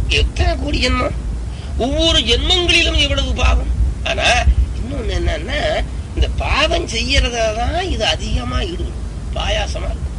எத்தனை கோடி ஜென்மம் ஒவ்வொரு ஜென்மங்களிலும் எவ்வளவு பாவம் ஆனா இன்னொன்னு என்னன்னா இந்த பாவம் செய்யறதான் இது அதிகமா ஈடுபடும் பாயாசமா இருக்கும்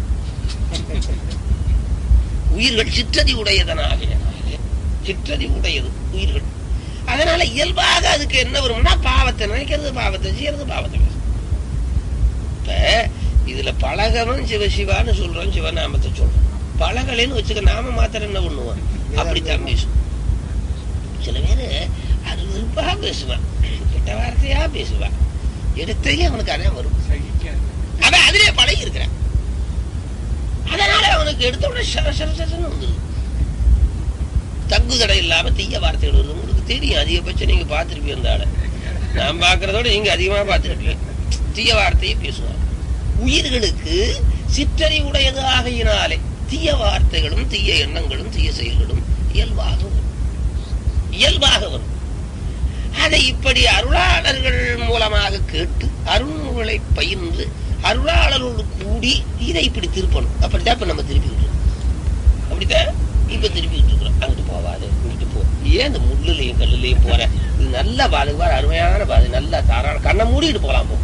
உயிர்கள் சிற்றதி உடையதனாக சிற்றதி உடையது உயிர்கள் அதனால இயல்பாக அதுக்கு என்ன வரும்னா பாவத்தை நினைக்கிறது பாவத்தை செய்யறது பாவத்தை பேசுறது. இப்ப இதுல பழகவன் சிவசிவான்னு சொல்றோம் சிவநாமத்தை சொல்றோம் பழகலைன்னு வச்சுக்க நாம மாத்திரம் என்ன பண்ணுவோம் அப்படித்தான் பேசுவோம் சில பேரு அது விருப்பா பேசுவான் கெட்ட வார்த்தையா பேசுவான் எடுத்ததுல அவனுக்கு அதான் வரும் அவன் அதிலே பழகி இருக்கிறான் அதனால அவனுக்கு எடுத்த உடனே சர சர சரன்னு வந்துருது தங்கு தடை இல்லாம தீய வார்த்தைகள் வருது உங்களுக்கு தெரியும் அதிகபட்சம் நீங்க பார்த்திருப்பீங்க அந்த ஆளை நான் பார்க்கறதோட நீங்க அதிகமா பார்த்துருப்பீங்க தீய வார்த்தையை பேசுவாங்க உயிர்களுக்கு சிற்றறி உடையது ஆகையினாலே தீய வார்த்தைகளும் தீய எண்ணங்களும் தீய செயல்களும் இயல்பாக வரும் இயல்பாக வரும் அதை இப்படி அருளாளர்கள் மூலமாக கேட்டு அருள்நூலை பயின்று அருளாளரோடு கூடி இதை இப்படி திருப்பணும் அப்படித்தான் இப்ப நம்ம திருப்பிக்கிட்டு இருக்கோம் அப்படித்தான் இப்ப திருப்பிக்கிட்டு இருக்கிறோம் அங்கிட்டு போவாது இங்கிட்டு போ ஏன் இந்த முள்ளுலையும் கல்லுலையும் போற இது நல்ல பாதை பாரு அருமையான பாதை நல்ல தாராள கண்ணை மூடிட்டு போலாம் போ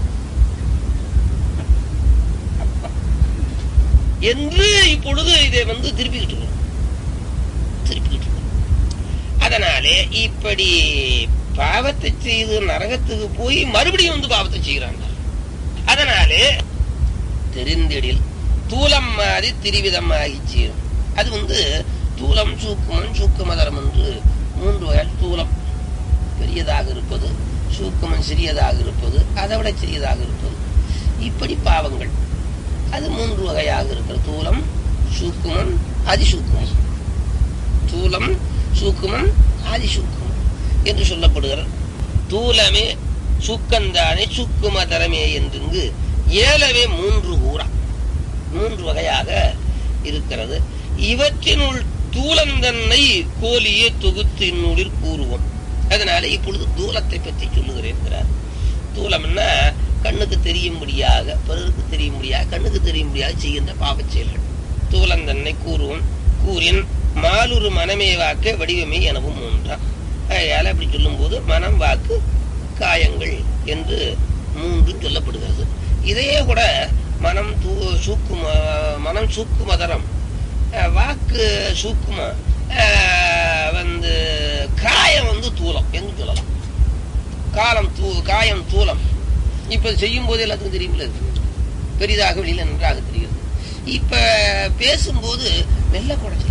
என்று இப்பொழுது இதை வந்து திருப்பிக்கிட்டு இருக்கிறோம் திருப்பிக்கிட்டு இருக்கிறோம் அதனாலே இப்படி பாவத்தை செய்து நரகத்துக்கு போய் மறுபடியும் வந்து பாவத்தை செய்கிறாங்க அதனாலே தெரிந்திடில் தூலம் மாதிரி திரிவிதம் ஆகிச்சு அது வந்து தூலம் சூக்குமன் சூக்குமதரம் என்று மூன்று வகை தூலம் பெரியதாக இருப்பது சூக்குமன் சிறியதாக இருப்பது அதை விட சிறியதாக இருப்பது இப்படி பாவங்கள் அது மூன்று வகையாக இருக்கிறது தூலம் சூக்குமன் அதிசூக்குமன் தூலம் சூக்குமன் அதிசூக்குமன் என்று சொல்லப்படுகிறது தூலமே சூக்கந்தானே சூக்குமதரமே என்று ஏலவே மூன்று ஊரா மூன்று வகையாக இருக்கிறது இவற்றினுள் தூலந்தன்னை கோலியே தொகுத்து இந்நூலில் கூறுவோம் அதனால இப்பொழுது தூலத்தை பற்றி சொல்லுகிறேன் தூலம்னா கண்ணுக்கு தெரியும்படியாக பிறருக்கு தெரியும்படியாக கண்ணுக்கு தெரியும்படியாக செய்கின்ற பாவச் செயல்கள் தூலந்தன்னை கூறுவோம் கூறின் மாலுரு மனமே வாக்க வடிவமே எனவும் மூன்றாம் அதனால அப்படி சொல்லும்போது மனம் வாக்கு காயங்கள் என்று மூன்று சொல்லப்படுகிறது இதையே கூட மனம் தூ சூக்கும மனம் சூக்குமதரம் அஹ், வாக்கு சூக்கும அஹ், வந்து காயம் வந்து தூலம் என்று சொல்லலாம் காலம் தூ காயம் தூலம் இப்ப செய்யும் போது எல்லாத்துக்கும் தெரியுமில்ல இது. பெரிதாக வெளியில நன்றாக தெரிகிறது இப்ப பேசும்போது மெல்ல கூட செய்யும்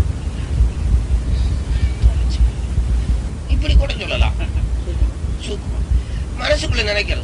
இப்படி கூட சொல்லலாம் சூக்குமம் மனசுக்குள்ள நினைக்கிறது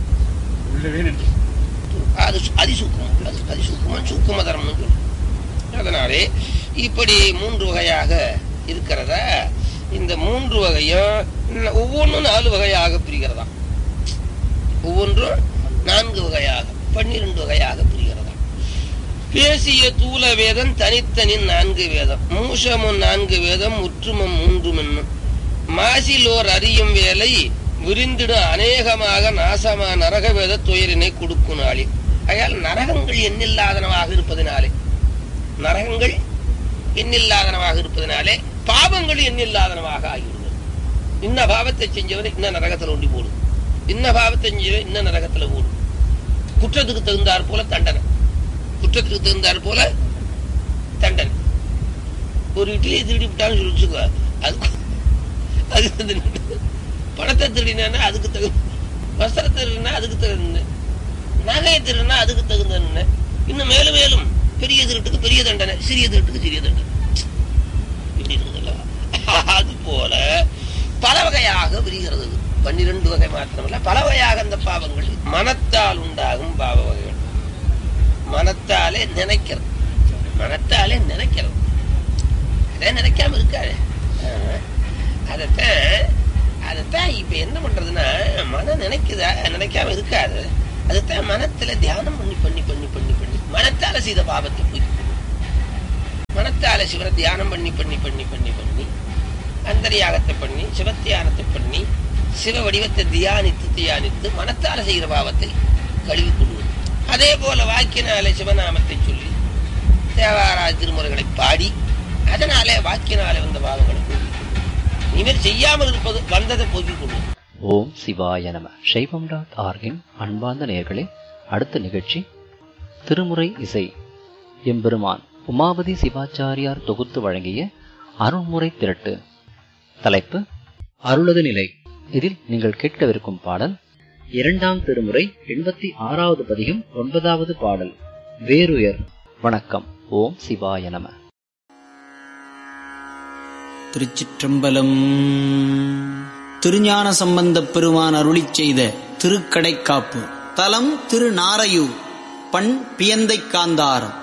அது சு- அதிசூக்குமம் அது அதிசூக்குமம் சூக்குமதரம்னு சொல்லும் அதனாலே இப்படி மூன்று வகையாக இருக்கிறத இந்த மூன்று வகையும் ந- ஒவ்வொன்றும் நாலு வகையாக பிரிகிறதா ஒவ்வொன்றும் நான்கு வகையாக பன்னிரண்டு வகையாக பிரிகிறதா பேசிய தூல வேதம் தனித்தனி நான்கு வேதம் மூஷமும் நான்கு வேதம் முற்றுமம் மூன்று மின்னும் மாசிலோர் அறியும் வேலை விரிந்திடும் அநேகமாக நாசமா நரக வேத துயரினை கொடுக்கும் நாளில் ஆகையால் நரகங்கள் எண்ணில்லாதனவாக இருப்பதனாலே நரகங்கள் எண்ணில்லாதனவாக இருப்பதனாலே பாவங்கள் எண்ணில்லாதனவாக ஆகிவிடுகிறது இன்ன பாவத்தை செஞ்சவரை இன்ன நரகத்துல ஒண்டி போடும் இன்ன பாவத்தை செஞ்சவன் இன்ன நரகத்துல போடும் குற்றத்துக்கு தகுந்தாற் போல தண்டனை குற்றத்துக்கு தகுந்தாற் போல தண்டனை ஒரு இட்லியை திருடி விட்டான்னு சொல்லி வச்சுக்கோ அது அது வந்து பணத்தை திருடினா அதுக்கு தகுந்த வஸ்திரத்தை திருடினா அதுக்கு தகுந்த நகையை திருடினா அதுக்கு தகுந்த இன்னும் மேலும் மேலும் பெரிய திருட்டுக்கு பெரிய தண்டனை சிறிய திருட்டுக்கு சிறிய தண்டனை இப்படி இருக்குதுல்ல அது போல பல வகையாக விரிகிறது இது. பன்னிரண்டு வகை மாத்திரமல்ல பல வகையாக அந்த பாவங்கள் மனத்தால் உண்டாகும் பாவ வகைகள் மனத்தாலே நினைக்கிறது மனத்தாலே நினைக்கிறது அதே நினைக்காம இருக்காது அதைத்தான் அதைத்தான் இப்ப என்ன பண்றதுன்னா மனம் நினைக்குதா நினைக்காம இருக்காது அதைத்தான் மனத்துல தியானம் பண்ணி பண்ணி பண்ணி பண்ணி பண்ணி மனத்தால செய்த பாவத்தை போய் மனத்தால சிவனை தியானம் பண்ணி பண்ணி பண்ணி பண்ணி பண்ணி அந்தரியாகத்தை பண்ணி சிவத்தியானத்தை பண்ணி சிவ வடிவத்தை தியானித்து தியானித்து மனத்தால செய்கிற பாவத்தை கழுவி கொள்வது அதே போல வாக்கினாலே சிவநாமத்தை சொல்லி தேவாரா திருமுறைகளை பாடி அதனாலே வாக்கினாலே வந்த பாவங்களை கழுவி கொள்வது. இனிமேல் செய்யாமல் இருப்பது வந்ததை போக்கிக் கொள்வது ஓம் சிவாய நம சைவம் டாட் ஆர்கின் அன்பார்ந்த நேயர்களே அடுத்த நிகழ்ச்சி திருமுறை இசை எம்பெருமான் உமாபதி சிவாச்சாரியார் தொகுத்து வழங்கிய அருள்முறை திரட்டு தலைப்பு அருளது நிலை இதில் நீங்கள் கேட்கவிருக்கும் பாடல் இரண்டாம் திருமுறை எண்பத்தி ஆறாவது பதிகம் ஒன்பதாவது பாடல் வேறுயர் வணக்கம் ஓம் சிவாய நம திருச்சிற்றம்பலம் திருஞான சம்பந்தப் பெருமான் அருளிச் செய்த திருக்கடைக்காப்பு தலம் திருநாரையூர் பண் பியந்தைக் காந்தாரம்